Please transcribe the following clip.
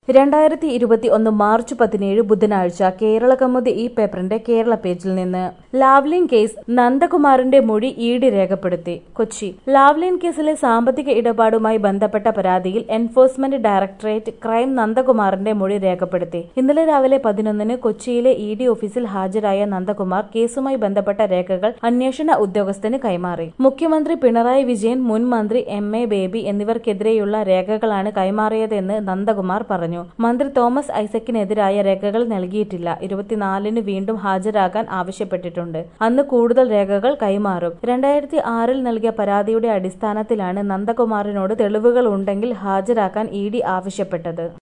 രണ്ടായിരത്തി ഇരുപത്തി ഒന്ന് മാർച്ച് പതിനേഴ് ബുധനാഴ്ച കേരള കൗമുദി ഈ പേപ്പറിന്റെ കേരള പേജിൽ നിന്ന് ലാവ്ലിൻ കേസ് നന്ദകുമാറിന്റെ മൊഴി ഇ ഡി രേഖപ്പെടുത്തി കൊച്ചി ലാവ്ലിൻ കേസിലെ സാമ്പത്തിക ഇടപാടുമായി ബന്ധപ്പെട്ട പരാതിയിൽ എൻഫോഴ്സ്മെന്റ് ഡയറക്ടറേറ്റ് ക്രൈം നന്ദകുമാറിന്റെ മൊഴി രേഖപ്പെടുത്തി ഇന്നലെ രാവിലെ പതിനൊന്നിന് കൊച്ചിയിലെ ഇ ഡി ഓഫീസിൽ ഹാജരായ നന്ദകുമാർ കേസുമായി ബന്ധപ്പെട്ട രേഖകൾ അന്വേഷണ ഉദ്യോഗസ്ഥന് കൈമാറി മുഖ്യമന്ത്രി പിണറായി വിജയൻ മുൻ മന്ത്രി എം എ ബേബി എന്നിവർക്കെതിരെയുള്ള രേഖകളാണ് കൈമാറിയതെന്ന് നന്ദകുമാർ പറഞ്ഞു മന്ത്രി തോമസ് ഐസക്കിനെതിരായ രേഖകൾ നൽകിയിട്ടില്ല ഇരുപത്തിനാലിന് വീണ്ടും ഹാജരാകാൻ ആവശ്യപ്പെട്ടിട്ടുണ്ട് അന്ന് കൂടുതൽ രേഖകൾ കൈമാറും രണ്ടായിരത്തി ആറിൽ നൽകിയ പരാതിയുടെ അടിസ്ഥാനത്തിലാണ് നന്ദകുമാറിനോട് തെളിവുകൾ ഉണ്ടെങ്കിൽ ഹാജരാക്കാൻ ഇ ഡി ആവശ്യപ്പെട്ടത്